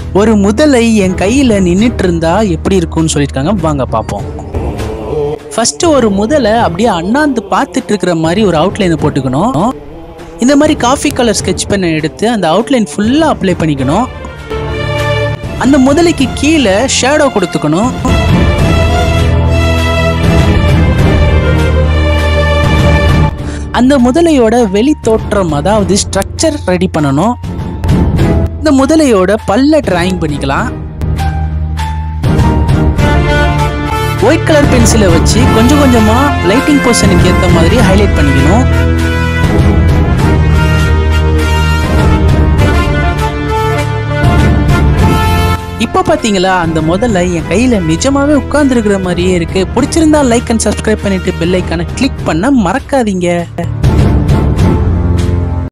ஒரு முதலை என் கையில நின்னுட்டு இருந்தா எப்படி இருக்கும்னு சொல்லியிருக்காங்க வாங்க பார்ப்போம் ஃபர்ஸ்ட் ஒரு முதலை அப்படியே அண்ணாந்து பார்த்துட்டு இருக்கிற மாதிரி ஒரு அவுட்லைனை போட்டுக்கணும் இந்த மாதிரி காஃபி கலர் ஸ்கெட்ச் பெண்ணை எடுத்து அந்த அவுட்லைன் ஃபுல்லாக அப்ளை பண்ணிக்கணும் அந்த முதலைக்கு கீழே ஷேடோ கொடுத்துக்கணும் அந்த முதலையோட வெளி தோற்றம் அதாவது ஸ்ட்ரக்சர் ரெடி பண்ணணும் இந்த முதலையோட பல்ல டிராயிங் பண்ணிக்கலாம் ஒயிட் கலர் பென்சிலை வச்சு கொஞ்சம் கொஞ்சமா லைட்டிங் போர்ஷனுக்கு ஏற்ற மாதிரி ஹைலைட் பண்ணிக்கணும் இப்போ பார்த்தீங்களா அந்த முதல்ல என் கையில் நிஜமாவே உட்கார்ந்துருக்கிற மாதிரியே இருக்கு பிடிச்சிருந்தா லைக் அண்ட் சப்ஸ்கிரைப் பண்ணிட்டு பெல் ஐக்கானை கிளிக் பண்ண மறக்காதீங்க